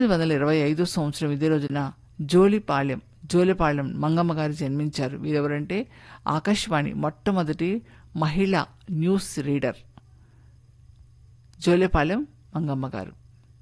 వందల ఇరవై ఐదో సంవత్సరం ఇదే రోజున జోలిపాళ్యం జోలిపాళ్యం మంగమ్మ గారు జన్మించారు వీరెవరంటే ఆకాశవాణి మొట్టమొదటి మహిళా న్యూస్ రీడర్ జోలిపాళ్యం మంగమ్మ గారు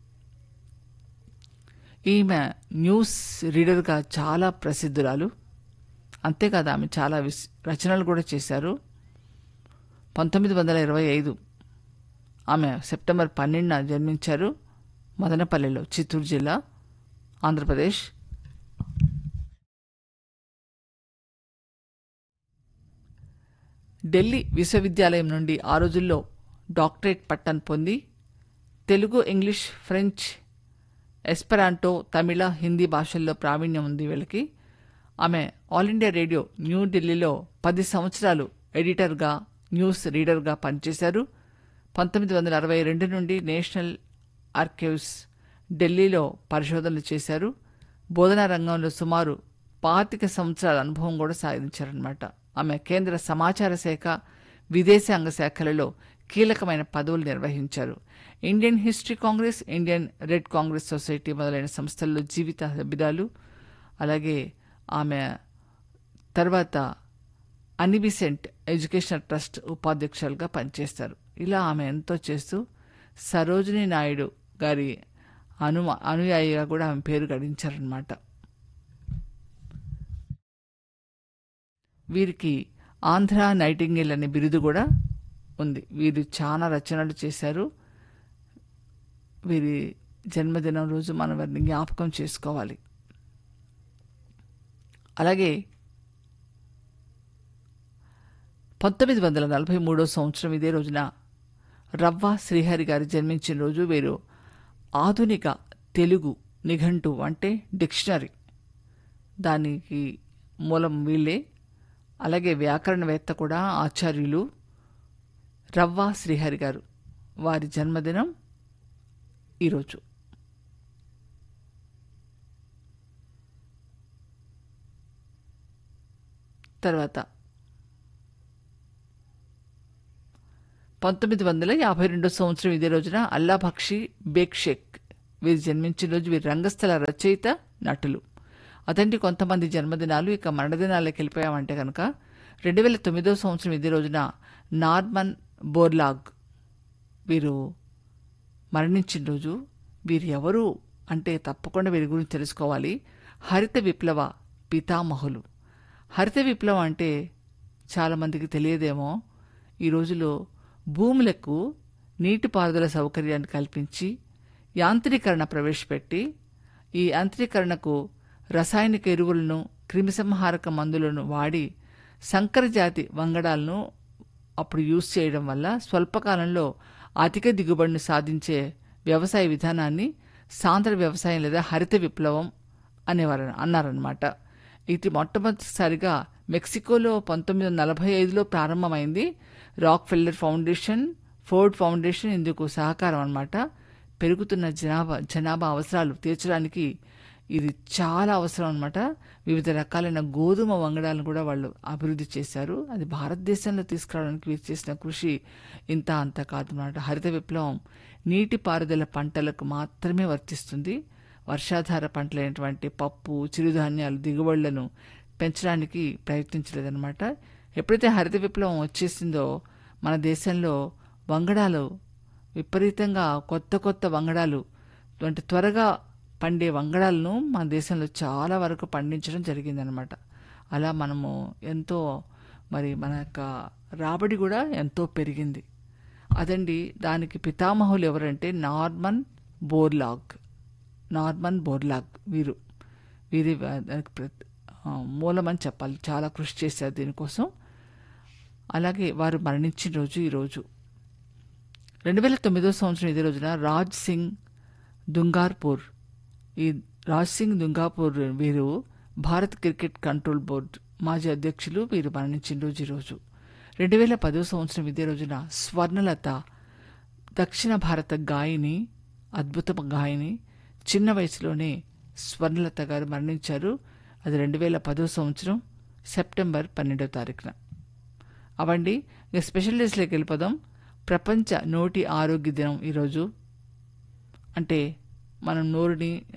ఈమె న్యూస్ రీడర్గా చాలా ప్రసిద్ధురాలు అంతేకాదు ఆమె చాలా విస్ రచనలు కూడా చేశారు పంతొమ్మిది వందల ఇరవై ఐదు ఆమె సెప్టెంబర్ పన్నెండున జన్మించారు మదనపల్లెలో చిత్తూరు జిల్లా ఆంధ్రప్రదేశ్ ఢిల్లీ విశ్వవిద్యాలయం నుండి ఆ రోజుల్లో డాక్టరేట్ పట్టాను పొంది Telugu English French Esperanto Tamil Hindi భాషల్లో ప్రావీణ్యం ఉంది వీళ్ళకి ఆమె ఆల్ ఇండియా రేడియో న్యూఢిల్లీలో పది సంవత్సరాలు ఎడిటర్గా న్యూస్ రీడర్గా పనిచేశారు పంతొమ్మిది వందల అరవై రెండు నుండి నేషనల్ ఆర్కైవ్స్ ఢిల్లీలో పరిశోధనలు చేశారు బోధనా రంగంలో సుమారు పాతిక సంవత్సరాల అనుభవం కూడా సాధించారనమాట ఆమె కేంద్ర సమాచార శాఖ విదేశాంగ శాఖలలో కీలకమైన పదవులు నిర్వహించారు Indian history Congress Indian red Congress society మొదలైన సంస్థల్లో జీవిత సభ్యురాలు అలాగే ఆమె తర్వాత అనిబిసెంట్ ఎడ్యుకేషనల్ ట్రస్ట్ ఉపాధ్యక్షులుగా పనిచేస్తారు ఇలా ఆమె ఎంతో చేస్తూ సరోజిని నాయుడు గారి అను అనుయాయిగా కూడా ఆమె పేరు గడించారనమాట వీరికి ఆంధ్ర నైటింగేల్ అనే బిరుదు కూడా ఉంది వీరు చాలా రచనలు చేశారు వీరి జన్మదినం రోజు మనం వారిని జ్ఞాపకం చేసుకోవాలి అలాగే పంతొమ్మిది వందల నలభై మూడో సంవత్సరం ఇదే రోజున రవ్వ శ్రీహరి గారు జన్మించిన రోజు వీరు ఆధునిక తెలుగు నిఘంటు అంటే డిక్షనరీ దానికి మూలం వీళ్ళే అలాగే వ్యాకరణవేత్త కూడా ఆచార్యులు రవ్వ శ్రీహరి గారు వారి జన్మదినం ఈరోజు తర్వాత పంతొమ్మిది వందల యాభై రెండో సంవత్సరం ఇదే రోజున అల్లా బక్షి బేక్ షేక్ వీరు జన్మించిన రోజు వీరి రంగస్థల రచయిత నటులు అతనికి కొంతమంది జన్మదినాలు ఇక మరణదినాలకు వెళ్ళిపోయామంటే కనుక రెండు వేల తొమ్మిదో సంవత్సరం ఇదే రోజున నార్మన్ బోర్లాగ్ వీరు మరణించిన రోజు వీరు ఎవరు అంటే తప్పకుండా వీరి గురించి తెలుసుకోవాలి హరిత విప్లవ పితామహులు హరిత విప్లవం అంటే చాలామందికి తెలియదేమో ఈ రోజులో భూములకు నీటిపారుదల సౌకర్యాన్ని కల్పించి యాంత్రీకరణ ప్రవేశపెట్టి ఈ యాంత్రీకరణకు రసాయనిక ఎరువులను క్రిమిసంహారక మందులను వాడి సంకరజాతి వంగడాలను అప్పుడు యూజ్ చేయడం వల్ల స్వల్పకాలంలో అధిక దిగుబడిని సాధించే వ్యవసాయ విధానాన్ని సాంద్ర వ్యవసాయం లేదా హరిత విప్లవం అనేవారు అన్నారనమాట ఇది మొట్టమొదటిసారిగా మెక్సికోలో పంతొమ్మిది వందల నలభై ఐదులో ప్రారంభమైంది Rockefeller foundation Ford foundation ఇందుకు సహకారం అనమాట పెరుగుతున్న జనాభా జనాభా అవసరాలు తీర్చడానికి ఇది చాలా అవసరం అనమాట వివిధ రకాలైన గోధుమ వంగడాలను కూడా వాళ్ళు అభివృద్ధి చేశారు అది భారతదేశంలో తీసుకురావడానికి వీరు చేసిన కృషి ఇంత అంత కాదు అన్నమాట హరిత విప్లవం నీటిపారుదల పంటలకు మాత్రమే వర్తిస్తుంది వర్షాధార పంటలైనటువంటి పప్పు చిరుధాన్యాలు దిగుబడులను పెంచడానికి ప్రయత్నించలేదన్నమాట ఎప్పుడైతే హరిత విప్లవం వచ్చేసిందో మన దేశంలో వంగడాలు విపరీతంగా కొత్త కొత్త వంగడాలు అంటే త్వరగా పండే వంగడాలను మన దేశంలో చాలా వరకు పండించడం జరిగిందనమాట అలా మనము ఎంతో మరి మన యొక్క రాబడి కూడా ఎంతో పెరిగింది అదండి దానికి పితామహులు ఎవరంటే నార్మన్ బోర్లాగ్ నార్మన్ బోర్లాగ్ వీరు వీరి దానికి ప్ర- ఆ, మూలమని చెప్పాలి చాలా కృషి చేశారు దీనికోసం అలాగే వారు మరణించిన రోజు ఈరోజు రెండు వేల తొమ్మిదో సంవత్సరం ఇదే రోజున రాజ్ సింగ్ దుంగార్పూర్ ఈ రాజ్ సింగ్ దుంగాపూర్ వీరు భారత్ క్రికెట్ కంట్రోల్ బోర్డ్ మాజీ అధ్యక్షులు వీరు మరణించిన రోజు ఈరోజు రెండు వేల పదో సంవత్సరం ఇదే రోజున స్వర్ణలత దక్షిణ భారత గాయని అద్భుత గాయని చిన్న వయసులోనే స్వర్ణలత గారు మరణించారు అది రెండు వేల పదో సంవత్సరం సెప్టెంబర్ పన్నెండో తారీఖున అవండి ఇక స్పెషల్ డేస్లోకి వెళ్ళిపోదాం ప్రపంచ నోటి ఆరోగ్య దినం ఈరోజు అంటే మనం నోరుని